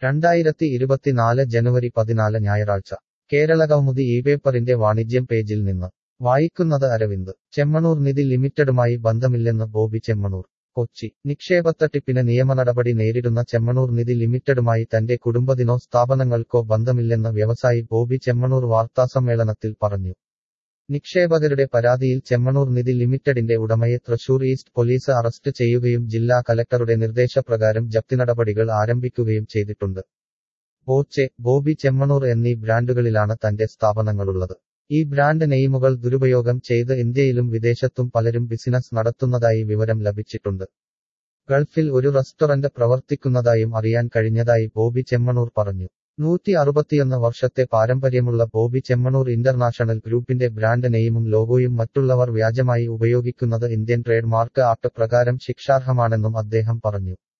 രണ്ടായിരത്തി ഇരുപത്തിനാല് ജനുവരി പതിനാല് ഞായറാഴ്ച കേരളകൗമുദി ഈ പേപ്പറിന്റെ വാണിജ്യം പേജിൽ നിന്ന് വായിക്കുന്നത് അരവിന്ദ് ചെമ്മണൂർ നിധി ലിമിറ്റഡുമായി ബന്ധമില്ലെന്ന് ബോബി ചെമ്മണൂർ കൊച്ചി നിക്ഷേപത്തട്ടിപ്പിന് നിയമനടപടി നേരിടുന്ന ചെമ്മണൂർ നിധി ലിമിറ്റഡുമായി തന്റെ കുടുംബത്തിനോ സ്ഥാപനങ്ങൾക്കോ ബന്ധമില്ലെന്ന് വ്യവസായി ബോബി ചെമ്മണൂർ വാർത്താസമ്മേളനത്തിൽ പറഞ്ഞു നിക്ഷേപകരുടെ പരാതിയിൽ ചെമ്മണൂർ നിധി ലിമിറ്റഡിന്റെ ഉടമയെ തൃശൂർ ഈസ്റ്റ് പോലീസ് അറസ്റ്റ് ചെയ്യുകയും ജില്ലാ കലക്ടറുടെ നിർദ്ദേശപ്രകാരം ജപ്തി നടപടികൾ ആരംഭിക്കുകയും ചെയ്തിട്ടുണ്ട് ബോച്ചെ ബോബി ചെമ്മണൂർ എന്നീ ബ്രാൻഡുകളിലാണ് തന്റെ സ്ഥാപനങ്ങളുള്ളത് ഈ ബ്രാൻഡ് നെയിമുകൾ ദുരുപയോഗം ചെയ്ത് ഇന്ത്യയിലും വിദേശത്തും പലരും ബിസിനസ് നടത്തുന്നതായി വിവരം ലഭിച്ചിട്ടുണ്ട് ഗൾഫിൽ ഒരു റെസ്റ്റോറന്റ് പ്രവർത്തിക്കുന്നതായും അറിയാൻ കഴിഞ്ഞതായി ബോബി ചെമ്മണൂർ പറഞ്ഞു നൂറ്റി അറുപത്തിയൊന്ന് വർഷത്തെ പാരമ്പര്യമുള്ള ബോബി ചെമ്മണൂർ ഇന്റർനാഷണൽ ഗ്രൂപ്പിന്റെ ബ്രാൻഡ് നെയിമും ലോഗോയും മറ്റുള്ളവർ വ്യാജമായി ഉപയോഗിക്കുന്നത് ഇന്ത്യൻ ട്രേഡ് മാർക്ക് ആക്ട് പ്രകാരം ശിക്ഷാർഹമാണെന്നും അദ്ദേഹം പറഞ്ഞു